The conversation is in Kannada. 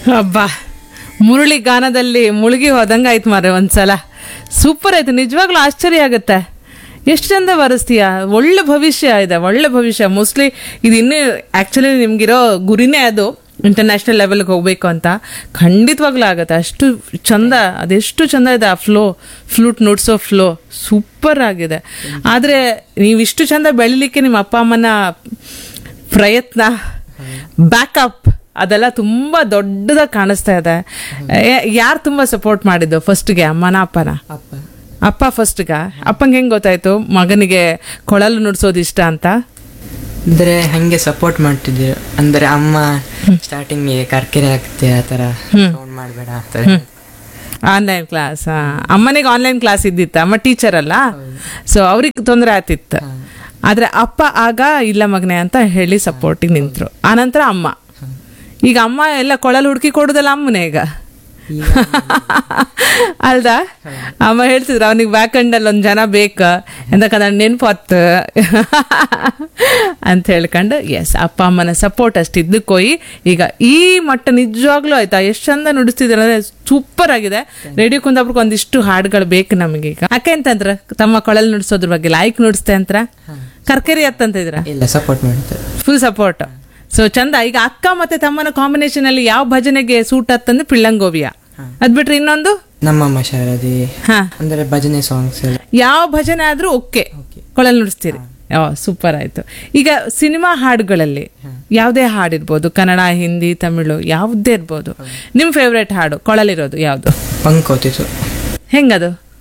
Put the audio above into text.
ಅಬ್ಬಾ ಮುರುಳಿ ಗಾನದಲ್ಲಿ ಮುಳುಗಿ ಹೋದಂಗೆ ಆಯ್ತು ಮಾರೆ ಒಂದ್ಸಲ ಸೂಪರ್ ಆಯ್ತು ನಿಜವಾಗ್ಲೂ ಆಶ್ಚರ್ಯ ಆಗುತ್ತೆ ಎಷ್ಟು ಚಂದ ಬರೆಸ್ತೀಯ ಒಳ್ಳೆ ಭವಿಷ್ಯ ಇದೆ ಒಳ್ಳೆ ಭವಿಷ್ಯ ಮೋಸ್ಟ್ಲಿ ಇದು ಇನ್ನೂ ಆ್ಯಕ್ಚುಲಿ ನಿಮ್ಗಿರೋ ಗುರಿನೇ ಅದು ಇಂಟರ್ನ್ಯಾಷನಲ್ ಲೆವೆಲ್ಗೆ ಹೋಗ್ಬೇಕು ಅಂತ ಖಂಡಿತವಾಗ್ಲೂ ಆಗುತ್ತೆ ಅಷ್ಟು ಚಂದ ಅದೆಷ್ಟು ಚಂದ ಇದೆ ಆ ಫ್ಲೋ ಫ್ಲೂಟ್ ನುಡ್ಸೋ ಫ್ಲೋ ಸೂಪರ್ ಆಗಿದೆ ಆದರೆ ನೀವಿಷ್ಟು ಚಂದ ಬೆಳಿಲಿಕ್ಕೆ ನಿಮ್ಮ ಅಪ್ಪ ಅಮ್ಮನ ಪ್ರಯತ್ನ ಬ್ಯಾಕಪ್ ಅದೆಲ್ಲ ತುಂಬಾ ದೊಡ್ಡದಾಗಿ ಕಾಣಿಸ್ತಾ ಇದೆ ಯಾರು ತುಂಬಾ ಸಪೋರ್ಟ್ ಮಾಡಿದ್ದು ಫಸ್ಟ್ಗೆ ಅಮ್ಮನ ಅಪ್ಪನ ಅಪ್ಪ ಅಪ್ಪ ಫಸ್ಟ್ಗ ಅಪ್ಪಂಗೆ ಹೆಂಗ್ ಗೊತ್ತಾಯ್ತು ಮಗನಿಗೆ ಕೊಳಲು ನುಡ್ಸೋದು ಇಷ್ಟ ಅಂತ ಅಂದ್ರೆ ಹಂಗೆ ಸಪೋರ್ಟ್ ಮಾಡ್ತಿದ್ರು ಅಂದ್ರೆ ಅಮ್ಮ ಸ್ಟಾರ್ಟಿಂಗ್ ಕರ್ಕೆರೆ ಆಗ್ತೆ ಆ ಥರ ಸೌಂಡ್ ಮಾಡಬೇಡ ಆ ಥರ ಆನ್ಲೈನ್ ಕ್ಲಾಸ್ ಅಮ್ಮನಿಗೆ ಆನ್ಲೈನ್ ಕ್ಲಾಸ್ ಇದ್ದಿತ್ತ ಅಮ್ಮ ಟೀಚರ್ ಅಲ್ಲ ಸೊ ಅವ್ರಿಗೆ ತೊಂದರೆ ಆತಿತ್ತು ಆದ್ರೆ ಅಪ್ಪ ಆಗ ಇಲ್ಲ ಮಗನೆ ಅಂತ ಹೇಳಿ ಸಪೋರ್ಟಿಗೆ ನಿಂತ್ರು ಆನಂತರ ಅಮ್ಮ ಈಗ ಅಮ್ಮ ಎಲ್ಲ ಕೊಳಲು ಹುಡುಕಿ ಕೊಡುದಲ್ಲ ಅಮ್ಮನೇ ಈಗ ಅಲ್ದಾ ಅಮ್ಮ ಹೇಳ್ತಿದ್ರು ಅವನಿಗೆ ಬ್ಯಾಕ್ ಅಲ್ಲಿ ಒಂದ್ ಜನ ಬೇಕ ಎಂದಕ್ಕಂದ್ರೆ ನೆನ್ಪು ಹೊತ್ತು ಅಂತ ಹೇಳ್ಕೊಂಡು ಎಸ್ ಅಪ್ಪ ಅಮ್ಮನ ಸಪೋರ್ಟ್ ಅಷ್ಟು ಇದ್ದಕ್ಕೋಯಿ ಈಗ ಈ ಮಟ್ಟ ನಿಜವಾಗ್ಲೂ ಆಯ್ತಾ ಎಷ್ಟು ಚಂದ ನುಡಿಸ್ತಿದ್ರು ಅಂದ್ರೆ ಸೂಪರ್ ಆಗಿದೆ ರೇಡಿಯೋ ಕುಂದಾಪುರಕ್ಕೆ ಒಂದಿಷ್ಟು ಹಾಡುಗಳು ಬೇಕು ನಮಗೆ ಈಗ ಯಾಕೆ ಅಂತಂದ್ರ ತಮ್ಮ ಕೊಳಲ್ ನುಡಿಸೋದ್ರ ಬಗ್ಗೆ ಲಾಯ್ಕ್ ನುಡಿಸ್ತೆ ಅಂತ ಕರ್ಕರಿ ಅತ್ತಂತಿದ್ರ ಇಲ್ಲ ಸಪೋರ್ಟ್ ಮಾಡ್ತಾರೆ ಫುಲ್ ಸಪೋರ್ಟ್ ಸೊ ಚಂದ ಈಗ ಅಕ್ಕ ಮತ್ತೆ ತಮ್ಮನ ಕಾಂಬಿನೇಷನ್ ಅಲ್ಲಿ ಯಾವ ಭಜನೆಗೆ ಸೂಟ್ ಹತ್ತಂದ್ರೆ ಪಿಳ್ಳಂಗೋವಿಯ ಅದ್ ಬಿಟ್ರೆ ಇನ್ನೊಂದು ನಮ್ಮಮ್ಮ ಶಾರದಿ ಹಾ ಅಂದ್ರೆ ಭಜನೆ ಸಾಂಗ್ಸ್ ಎಲ್ಲ ಯಾವ ಭಜನೆ ಆದ್ರೂ ಓಕೆ ಕೊಳಲ್ ನುಡಿಸ್ತೀರಿ ಓ ಸೂಪರ್ ಆಯ್ತು ಈಗ ಸಿನಿಮಾ ಹಾಡುಗಳಲ್ಲಿ ಯಾವುದೇ ಹಾಡಿರ್ಬೋದು ಕನ್ನಡ ಹಿಂದಿ ತಮಿಳು ಯಾವುದೇ ಇರ್ಬೋದು ನಿಮ್ ಫೇವ್ರೇಟ್ ಹಾಡು ಕೊಳಲಿರೋದು ಯಾವ್ದು ಪಂಕ್ ಓದಿತು ಹೆಂಗದು